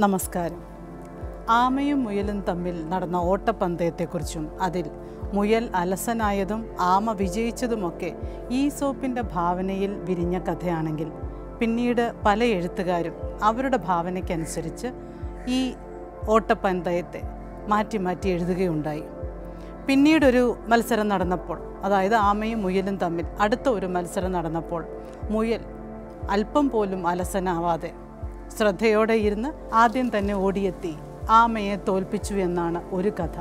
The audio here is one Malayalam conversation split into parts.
നമസ്കാരം ആമയും മുയലും തമ്മിൽ നടന്ന ഓട്ടപ്പന്തയത്തെക്കുറിച്ചും അതിൽ മുയൽ അലസനായതും ആമ വിജയിച്ചതുമൊക്കെ ഈ സോപ്പിൻ്റെ ഭാവനയിൽ വിരിഞ്ഞ കഥയാണെങ്കിൽ പിന്നീട് പല എഴുത്തുകാരും അവരുടെ ഭാവനയ്ക്കനുസരിച്ച് ഈ ഓട്ടപ്പന്തയത്തെ മാറ്റി മാറ്റി എഴുതുകയുണ്ടായി പിന്നീടൊരു മത്സരം നടന്നപ്പോൾ അതായത് ആമയും മുയലും തമ്മിൽ അടുത്ത ഒരു മത്സരം നടന്നപ്പോൾ മുയൽ അല്പം പോലും അലസനാവാതെ ശ്രദ്ധയോടെ ഇരുന്ന് ആദ്യം തന്നെ ഓടിയെത്തി ആമയെ തോൽപ്പിച്ചു എന്നാണ് ഒരു കഥ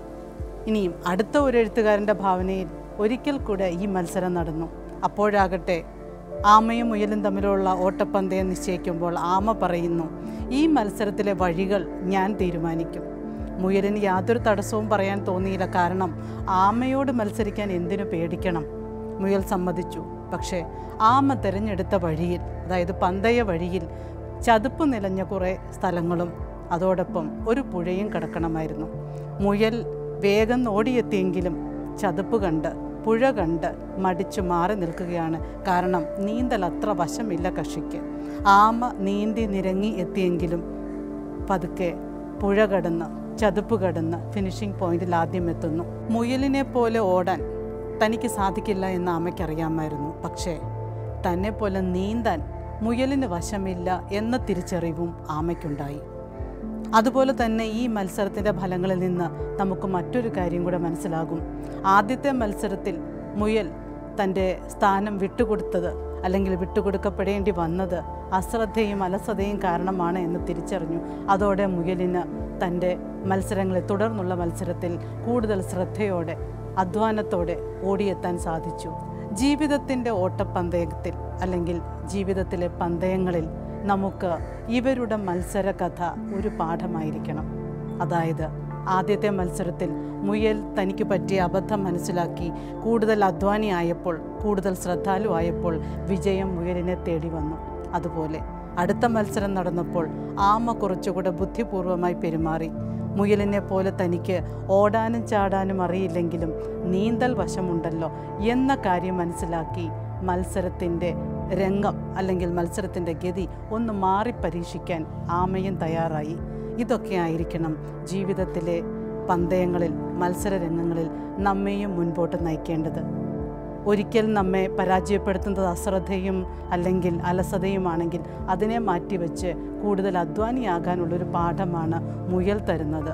ഇനിയും അടുത്ത ഒരു എഴുത്തുകാരൻ്റെ ഭാവനയിൽ ഒരിക്കൽ കൂടെ ഈ മത്സരം നടന്നു അപ്പോഴാകട്ടെ ആമയും മുയലും തമ്മിലുള്ള ഓട്ടപ്പന്തയം നിശ്ചയിക്കുമ്പോൾ ആമ പറയുന്നു ഈ മത്സരത്തിലെ വഴികൾ ഞാൻ തീരുമാനിക്കും മുയലിന് യാതൊരു തടസ്സവും പറയാൻ തോന്നിയില്ല കാരണം ആമയോട് മത്സരിക്കാൻ എന്തിനു പേടിക്കണം മുയൽ സമ്മതിച്ചു പക്ഷേ ആമ തിരഞ്ഞെടുത്ത വഴിയിൽ അതായത് പന്തയ വഴിയിൽ ചതുപ്പ് നിലഞ്ഞ കുറേ സ്ഥലങ്ങളും അതോടൊപ്പം ഒരു പുഴയും കിടക്കണമായിരുന്നു മുയൽ വേഗം ഓടിയെത്തിയെങ്കിലും ചതുപ്പ് കണ്ട് പുഴ കണ്ട് മടിച്ചു മാറി നിൽക്കുകയാണ് കാരണം നീന്തൽ അത്ര വശമില്ല കക്ഷിക്ക് ആമ നീന്തി നിരങ്ങി എത്തിയെങ്കിലും പതുക്കെ പുഴ കടന്ന് ചതുപ്പ് കടന്ന് ഫിനിഷിംഗ് പോയിന്റിൽ ആദ്യം എത്തുന്നു മുയലിനെ പോലെ ഓടാൻ തനിക്ക് സാധിക്കില്ല എന്ന് ആമയ്ക്കറിയാമായിരുന്നു പക്ഷേ തന്നെ പോലെ നീന്താൻ മുയലിന് വശമില്ല എന്ന തിരിച്ചറിവും ആമയ്ക്കുണ്ടായി അതുപോലെ തന്നെ ഈ മത്സരത്തിൻ്റെ ഫലങ്ങളിൽ നിന്ന് നമുക്ക് മറ്റൊരു കാര്യം കൂടെ മനസ്സിലാകും ആദ്യത്തെ മത്സരത്തിൽ മുയൽ തൻ്റെ സ്ഥാനം വിട്ടുകൊടുത്തത് അല്ലെങ്കിൽ വിട്ടുകൊടുക്കപ്പെടേണ്ടി വന്നത് അശ്രദ്ധയും അലസതയും കാരണമാണ് എന്ന് തിരിച്ചറിഞ്ഞു അതോടെ മുയലിന് തൻ്റെ മത്സരങ്ങളിൽ തുടർന്നുള്ള മത്സരത്തിൽ കൂടുതൽ ശ്രദ്ധയോടെ അധ്വാനത്തോടെ ഓടിയെത്താൻ സാധിച്ചു ജീവിതത്തിൻ്റെ ഓട്ടപ്പന്തയത്തിൽ അല്ലെങ്കിൽ ജീവിതത്തിലെ പന്തയങ്ങളിൽ നമുക്ക് ഇവരുടെ മത്സര കഥ ഒരു പാഠമായിരിക്കണം അതായത് ആദ്യത്തെ മത്സരത്തിൽ മുയൽ തനിക്ക് പറ്റിയ അബദ്ധം മനസ്സിലാക്കി കൂടുതൽ അധ്വാനിയായപ്പോൾ കൂടുതൽ ശ്രദ്ധാലുവായപ്പോൾ വിജയം മുയലിനെ തേടി വന്നു അതുപോലെ അടുത്ത മത്സരം നടന്നപ്പോൾ ആമ കുറച്ചുകൂടെ ബുദ്ധിപൂർവമായി പെരുമാറി മുയലിനെ പോലെ തനിക്ക് ഓടാനും ചാടാനും അറിയില്ലെങ്കിലും നീന്തൽ വശമുണ്ടല്ലോ എന്ന കാര്യം മനസ്സിലാക്കി മത്സരത്തിൻ്റെ രംഗം അല്ലെങ്കിൽ മത്സരത്തിൻ്റെ ഗതി ഒന്ന് മാറി പരീക്ഷിക്കാൻ ആമയും തയ്യാറായി ഇതൊക്കെ ആയിരിക്കണം ജീവിതത്തിലെ പന്തയങ്ങളിൽ മത്സര രംഗങ്ങളിൽ നമ്മെയും മുൻപോട്ട് നയിക്കേണ്ടത് ഒരിക്കൽ നമ്മെ പരാജയപ്പെടുത്തുന്നത് അശ്രദ്ധയും അല്ലെങ്കിൽ അലസതയുമാണെങ്കിൽ അതിനെ മാറ്റിവെച്ച് കൂടുതൽ അധ്വാനിയാകാനുള്ളൊരു പാഠമാണ് മുയൽ തരുന്നത്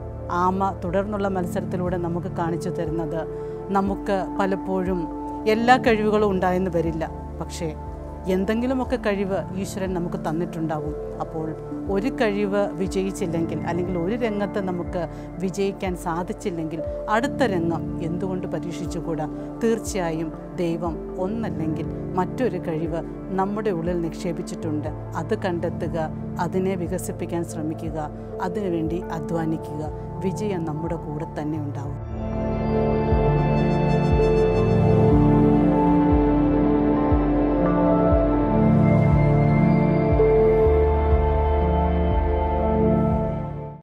ആമ തുടർന്നുള്ള മത്സരത്തിലൂടെ നമുക്ക് കാണിച്ചു തരുന്നത് നമുക്ക് പലപ്പോഴും എല്ലാ കഴിവുകളും ഉണ്ടായെന്ന് വരില്ല പക്ഷേ എന്തെങ്കിലുമൊക്കെ കഴിവ് ഈശ്വരൻ നമുക്ക് തന്നിട്ടുണ്ടാവും അപ്പോൾ ഒരു കഴിവ് വിജയിച്ചില്ലെങ്കിൽ അല്ലെങ്കിൽ ഒരു രംഗത്ത് നമുക്ക് വിജയിക്കാൻ സാധിച്ചില്ലെങ്കിൽ അടുത്ത രംഗം എന്തുകൊണ്ട് പരീക്ഷിച്ചുകൂടാ തീർച്ചയായും ദൈവം ഒന്നല്ലെങ്കിൽ മറ്റൊരു കഴിവ് നമ്മുടെ ഉള്ളിൽ നിക്ഷേപിച്ചിട്ടുണ്ട് അത് കണ്ടെത്തുക അതിനെ വികസിപ്പിക്കാൻ ശ്രമിക്കുക അതിനുവേണ്ടി അധ്വാനിക്കുക വിജയം നമ്മുടെ കൂടെ തന്നെ ഉണ്ടാവും